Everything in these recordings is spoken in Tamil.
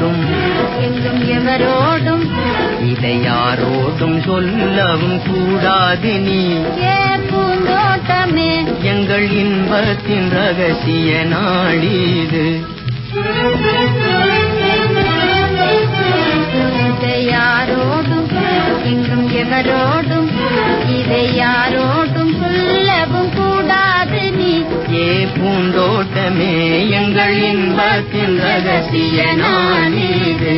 யாரோடும் எங்கும் எவரோடும் இதை யாரோடும் சொல்லவும் கூடாது நீ ஏ பூந்தோட்டமே எங்கள் இன்பத்தின் ரகசிய நாளீது இதை யாரோடும் எங்கும் எவரோடும் இதை யாரோடும் சொல்லவும் கூடாது நீ ஏ பூந்தோட்டமே எங்கள் இன்பத்தின் ரகசிய நாளீது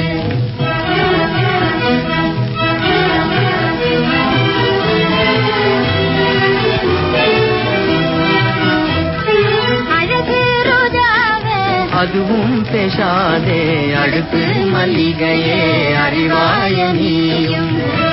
அழகு ரோஜாவே அதுவும் பேசாதே அடுப்பு மல்லிகையே அறிவாய நீயும்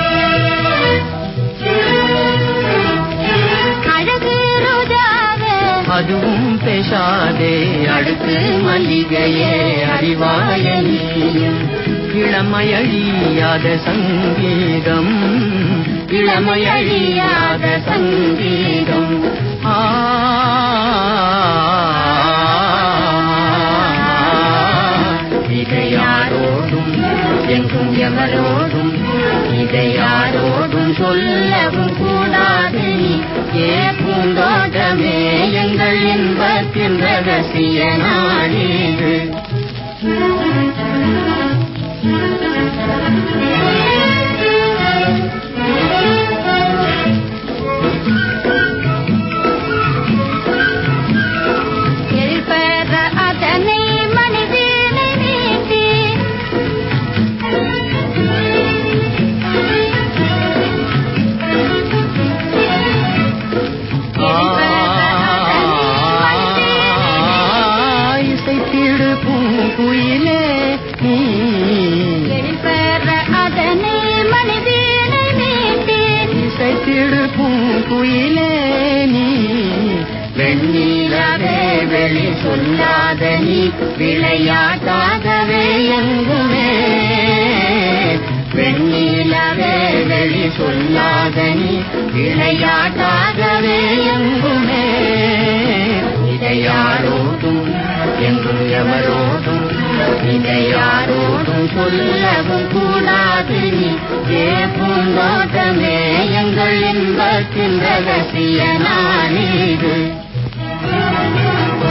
அழகு ரோஜாவே அதுவும் பேசாதே அடுத்து மல்லிகையே அறிவாய நீயும் இளமையழியாத சங்கீதம் இளமையழியாத சங்கீதம் ஆ இதை யாரோடும் எங்கும் எவரோடும் இதை யாரோடும் சொல்லவும் கூடாது நீ. ஏ பூந்தோட்டமே எங்கள் இன்பத்தின் ரகசிய நாளீது எழிற்பெற அதனை மனிதனை நீட்டி இசைத்திடு பூங்குயிலே நீ எழிற்பெற அதனை மனிதனை நீட்டி இசைத்திடு பூங்குயிலே நீ வெண்ணிலவே வெளி சொல்லாத நீ விளையாட்டாகவே எங்குமே வெண்ணிலவே வெளி சொல்லாத நீ விளையாட்டாகவே எங்குமே இதை யாரோடும் எங்கும் எவரோடும் இதை யாரோடும் சொல்லவும் கூடாது நீ ஏ பூந்தோட்டமே எங்கள் இன்பத்தின் ரகசிய நாளீது